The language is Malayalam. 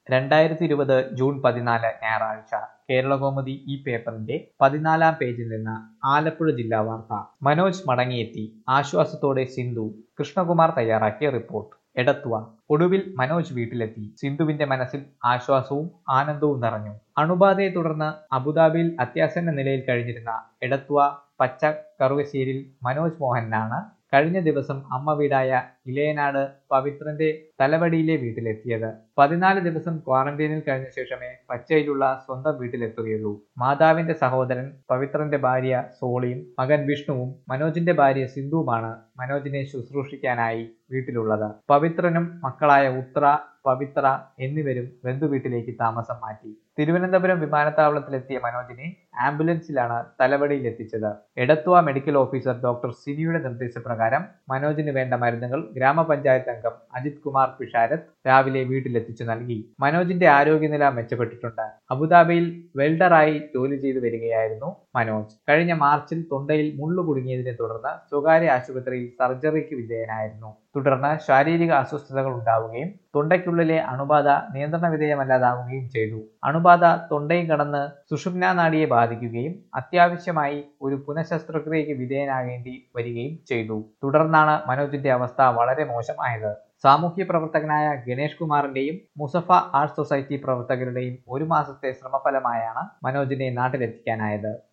രണ്ടായിരത്തി ഇരുപത് ജൂൺ പതിനാല് ഞായറാഴ്ച കേരളകൗമുദി ഈ പേപ്പറിന്റെ പതിനാലാം പേജിൽ നിന്ന് ആലപ്പുഴ ജില്ലാ വാർത്ത മനോജ് മടങ്ങിയെത്തി ആശ്വാസത്തോടെ സിന്ധു കൃഷ്ണകുമാർ തയ്യാറാക്കിയ റിപ്പോർട്ട് എടത്തുവ ഒടുവിൽ മനോജ് വീട്ടിലെത്തി സിന്ധുവിന്റെ മനസ്സിൽ ആശ്വാസവും ആനന്ദവും നിറഞ്ഞു അണുബാധയെ തുടർന്ന് അബുദാബിയിൽ അത്യാസന്ന നിലയിൽ കഴിഞ്ഞിരുന്ന എടത്തുവ പച്ച കറുകശ്ശേരിൽ മനോജ് മോഹനാണ് കഴിഞ്ഞ ദിവസം അമ്മ വീടായ ഇലയനാട് പവിത്രന്റെ തലവടിയിലെ വീട്ടിലെത്തിയത് പതിനാല് ദിവസം ക്വാറന്റൈനിൽ കഴിഞ്ഞ ശേഷമേ പച്ചയിലുള്ള സ്വന്തം വീട്ടിലെത്തുകയുള്ളൂ മാതാവിന്റെ സഹോദരൻ പവിത്രന്റെ ഭാര്യ സോളിയും മകൻ വിഷ്ണുവും മനോജിന്റെ ഭാര്യ സിന്ധുവുമാണ് മനോജിനെ ശുശ്രൂഷിക്കാനായി വീട്ടിലുള്ളത് പവിത്രനും മക്കളായ ഉത്ര പവിത്ര എന്നിവരും ബന്ധുവീട്ടിലേക്ക് താമസം മാറ്റി തിരുവനന്തപുരം വിമാനത്താവളത്തിലെത്തിയ മനോജിനെ ആംബുലൻസിലാണ് തലവടിയിൽ എത്തിച്ചത് എടത്തുവ മെഡിക്കൽ ഓഫീസർ ഡോക്ടർ സിനിയുടെ നിർദ്ദേശപ്രകാരം മനോജിന് വേണ്ട മരുന്നുകൾ ഗ്രാമപഞ്ചായത്ത് അംഗം അജിത് കുമാർ പിഷാരത്ത് രാവിലെ വീട്ടിലെത്തിച്ചു നൽകി മനോജിന്റെ ആരോഗ്യനില മെച്ചപ്പെട്ടിട്ടുണ്ട് അബുദാബിയിൽ വെൽഡറായി ജോലി ചെയ്തു വരികയായിരുന്നു മനോജ് കഴിഞ്ഞ മാർച്ചിൽ തൊണ്ടയിൽ മുള്ളു കുടുങ്ങിയതിനെ തുടർന്ന് സ്വകാര്യ ആശുപത്രിയിൽ സർജറിക്ക് വിധേയനായിരുന്നു തുടർന്ന് ശാരീരിക അസ്വസ്ഥതകൾ ഉണ്ടാവുകയും തൊണ്ടയ്ക്കുള്ളിലെ അണുബാധ നിയന്ത്രണ വിധേയമല്ലാതാവുകയും ചെയ്തു അണുബാധ തൊണ്ടയും കടന്ന് സുഷുമ്നാ നാഡിയെ ബാധിക്കുകയും അത്യാവശ്യമായി ഒരു പുനഃശസ്ത്രക്രിയയ്ക്ക് വിധേയനാകേണ്ടി വരികയും ചെയ്തു തുടർന്നാണ് മനോജിന്റെ അവസ്ഥ വളരെ മോശമായത് സാമൂഹ്യ പ്രവർത്തകനായ ഗണേഷ് കുമാറിന്റെയും മുസഫ ആർട്സ് സൊസൈറ്റി പ്രവർത്തകരുടെയും ഒരു മാസത്തെ ശ്രമഫലമായാണ് മനോജിനെ നാട്ടിലെത്തിക്കാനായത്